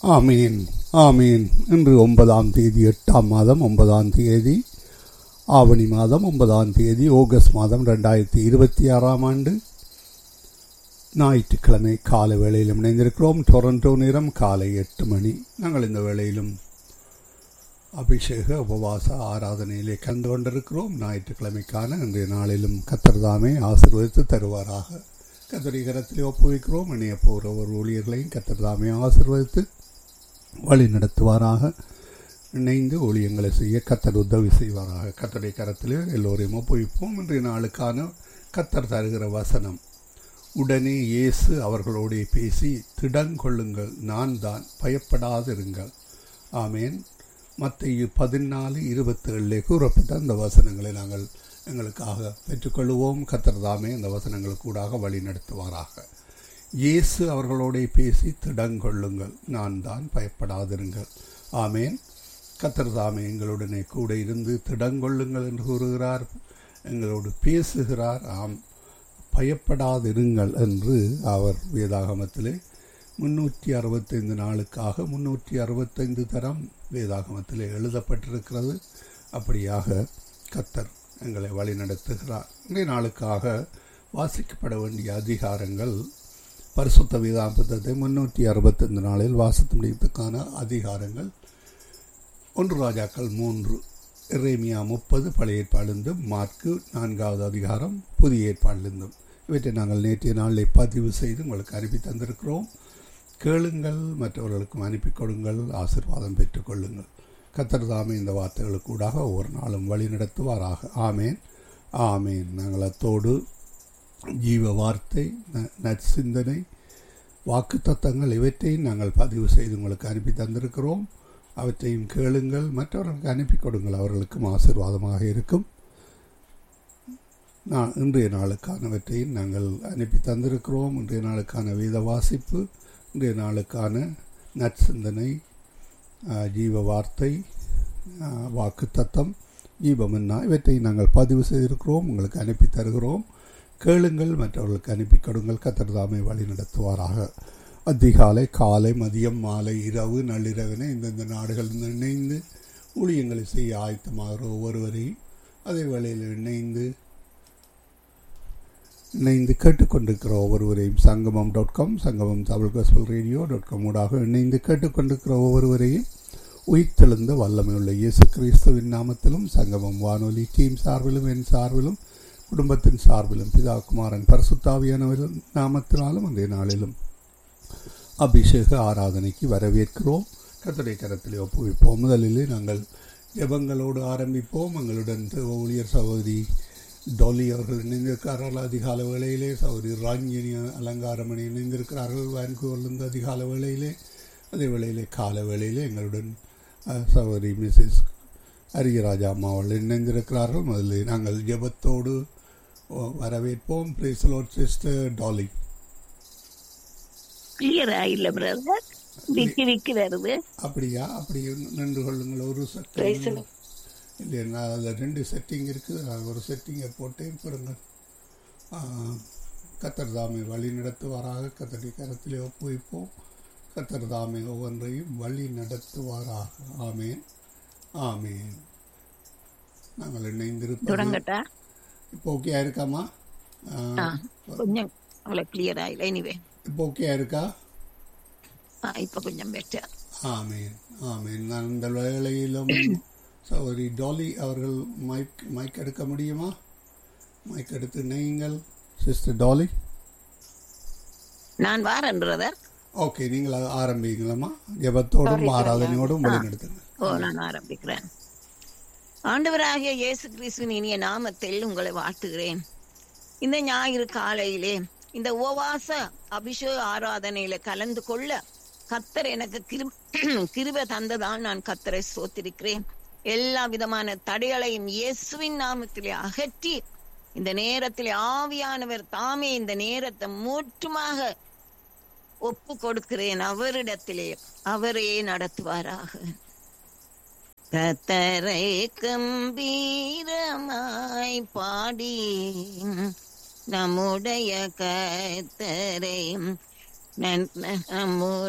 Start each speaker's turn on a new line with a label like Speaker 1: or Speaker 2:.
Speaker 1: ஆமீன் ஆமீன் இன்று ஒன்பதாம் தேதி எட்டாம் மாதம் ஒன்பதாம் தேதி ஆவணி மாதம் ஒன்பதாம் தேதி ஆகஸ்ட் மாதம் ரெண்டாயிரத்தி இருபத்தி ஆறாம் ஆண்டு ஞாயிற்றுக்கிழமை காலை வேளையிலும் இணைந்திருக்கிறோம் டொரண்டோ நேரம் காலை எட்டு மணி நாங்கள் இந்த வேளையிலும் அபிஷேக உபவாச ஆராதனையிலே கலந்து கொண்டிருக்கிறோம் ஞாயிற்றுக்கிழமைக்கான இன்றைய நாளிலும் கத்தர்தாமே ஆசிர்வதித்து தருவாராக கத்தரி கரத்திலே ஒப்புவிக்கிறோம் இணைய போகிற ஒரு ஊழியர்களையும் கத்தர்தாமே ஆசிர்வதித்து வழி நடத்துவாராக இணைந்து ஊழியங்களை செய்ய கத்தர் உதவி செய்வாராக கத்தருடைய கரத்திலே எல்லோரையும் ஒப்புவிப்போம் இன்றைய நாளுக்கான கத்தர் தருகிற வசனம் உடனே இயேசு அவர்களோடே பேசி திடங்கொள்ளுங்கள் நான் தான் பயப்படாதிருங்கள் ஆமேன் மத்திய பதினாலு இருபத்தேழிலே கூறப்பட்ட அந்த வசனங்களை நாங்கள் எங்களுக்காக பெற்றுக்கொள்வோம் கத்தர் தாமே அந்த வசனங்களுக்கூடாக வழி நடத்துவாராக இயேசு அவர்களோடே பேசி திடங்கொள்ளுங்கள் நான் தான் பயப்படாதிருங்கள் ஆமேன் கத்தர் தாமே எங்களுடனே கூட இருந்து திடங்கொள்ளுங்கள் என்று கூறுகிறார் எங்களோடு பேசுகிறார் ஆம் பயப்படாதிருங்கள் என்று அவர் வேதாகமத்திலே முன்னூற்றி அறுபத்தைந்து நாளுக்காக முன்னூற்றி அறுபத்தைந்து தரம் வேதாகமத்திலே எழுதப்பட்டிருக்கிறது அப்படியாக கத்தர் எங்களை வழி நடத்துகிறார் இன்றைய நாளுக்காக வாசிக்கப்பட வேண்டிய அதிகாரங்கள் பரிசுத்த வேதாபத்தத்தை முன்னூற்றி அறுபத்தைந்து நாளில் வாசித்து முடிப்பதற்கான அதிகாரங்கள் ஒன்று ராஜாக்கள் மூன்று இறைமியா முப்பது பழைய ஏற்பாடிலிருந்தும் மார்க்கு நான்காவது அதிகாரம் புதிய ஏற்பாடிலிருந்தும் இவற்றை நாங்கள் நேற்றைய நாளில் பதிவு செய்து உங்களுக்கு அனுப்பி தந்திருக்கிறோம் கேளுங்கள் மற்றவர்களுக்கும் அனுப்பி கொடுங்கள் ஆசிர்வாதம் பெற்றுக்கொள்ளுங்கள் கத்தர் தாமே இந்த வார்த்தைகளுக்கூடாக ஒவ்வொரு நாளும் வழி நடத்துவாராக ஆமேன் ஆமேன் நாங்கள் அத்தோடு ஜீவ வார்த்தை நற்சிந்தனை வாக்கு தத்தங்கள் இவற்றையும் நாங்கள் பதிவு செய்து உங்களுக்கு அனுப்பி தந்திருக்கிறோம் அவற்றையும் கேளுங்கள் மற்றவர்களுக்கு அனுப்பி கொடுங்கள் அவர்களுக்கும் ஆசிர்வாதமாக இருக்கும் நான் இன்றைய நாளுக்கானவற்றையும் நாங்கள் அனுப்பி தந்திருக்கிறோம் இன்றைய நாளுக்கான வேத வாசிப்பு இன்றைய நாளுக்கான நற்சிந்தனை ஜீவ வார்த்தை வாக்கு தத்தம் ஜீவமன்னா இவற்றை நாங்கள் பதிவு செய்திருக்கிறோம் உங்களுக்கு அனுப்பி தருகிறோம் கேளுங்கள் மற்றவர்களுக்கு அனுப்பி கொடுங்கள் கத்திரதாமை வழி நடத்துவாராக அதிகாலை காலை மதியம் மாலை இரவு நள்ளிரவினை இந்தந்த நாடுகள் இணைந்து ஊழியங்களை செய்ய ஆயத்தமாகிற ஒவ்வொருவரையும் அதே வேளையில் இணைந்து இணைந்து கேட்டுக்கொண்டிருக்கிற ஒவ்வொருவரையும் சங்கமம் dot com Sangamam Tamil gospel radio dot com ஊடாக இணைந்து கேட்டுக்கொண்டிருக்கிற ஒவ்வொருவரையும் உயிர்த்தெழுந்த வல்லமையுள்ள இயேசு கிறிஸ்துவின் நாமத்திலும் சங்கமம் வானொலி டீம் சார்பிலும் என் சார்பிலும் குடும்பத்தின் சார்பிலும் பிதா குமாரன் பரசுத்தாவியானவரின் நாமத்தினாலும் அன்றைய நாளிலும் அபிஷேக ஆராதனைக்கு வரவேற்கிறோம் கத்தடை கரத்திலே ஒப்புவிப்போம் முதலிலே நாங்கள் ஜபங்களோடு ஆரம்பிப்போம் எங்களுடன் ஊழியர் சகோதரி டொலி அவர்கள் இணைந்திருக்கிறார்கள் அதிகால வேளையிலே சௌரி ராஞ்சினி அலங்காரமணி இணைந்திருக்கிறார்கள் வான்கூவர்லேருந்து அதிகால வேளையிலே அதே வேளையிலே கால வேளையிலே எங்களுடன் சௌரி மிஸ்ஸஸ் அரியராஜா அம்மா அவர்கள் இணைந்திருக்கிறார்கள் முதலில் நாங்கள் ஜபத்தோடு வரவேற்போம் பிரேசலோட் சிஸ்டர் டாலி
Speaker 2: கிளியரா இல்ல பிரதர் விக்கி விக்கி வருது
Speaker 1: அப்படியா அப்படி நின்று கொள்ளுங்கள் ஒரு செட்டிங் இல்லையா அதில் ரெண்டு செட்டிங் இருக்குது ஒரு செட்டிங்கை போட்டேன் பாருங்க கத்தர் தாமை வழி நடத்துவாராக கத்தடி கரத்திலே ஒப்புவிப்போம் கத்தர் தாமை ஒவ்வொன்றையும் வழி நடத்துவாராக ஆமேன் ஆமேன் நாங்கள் இணைந்திருப்போம்
Speaker 2: தொடங்கட்டா
Speaker 1: இப்போ ஓகே இருக்காமா
Speaker 2: கொஞ்சம் அவ்வளோ கிளியரா இல்லை எனிவே
Speaker 1: இப்போ ஓகே இருக்கா
Speaker 2: இப்போ கொஞ்சம் பெட்டர்
Speaker 1: ஆமேன் ஆமேன் நான் இந்த வேளையிலும் சௌரி டாலி அவர்கள் மைக் மைக் எடுக்க முடியுமா மைக் எடுத்து நீங்கள் சிஸ்டர் டாலி
Speaker 2: நான் வாரன் பிரதர்
Speaker 1: ஓகே நீங்கள் ஆரம்பிங்களம்மா ஜபத்தோடும் ஆராதனையோடும் வழிநடத்துங்க
Speaker 2: ஓ நான் ஆரம்பிக்கிறேன் ஆண்டவராகிய இயேசு கிறிஸ்துவின் இனிய நாமத்தில் உங்களை வாழ்த்துகிறேன் இந்த ஞாயிறு காலையிலே இந்த உபவாச அபிஷேக ஆராதனையில கலந்து கொள்ள கத்தர் எனக்கு கிருப தந்ததால் நான் கத்தரை சோத்திருக்கிறேன் எல்லா விதமான தடைகளையும் இயேசுவின் நாமத்திலே அகற்றி இந்த நேரத்திலே ஆவியானவர் தாமே இந்த நேரத்தை மூற்றுமாக ஒப்பு கொடுக்கிறேன் அவரிடத்திலே அவரே நடத்துவாராக கத்தரை கம்பீரமாய் பாடி நம்முடைய கத்தரை நம்முடைய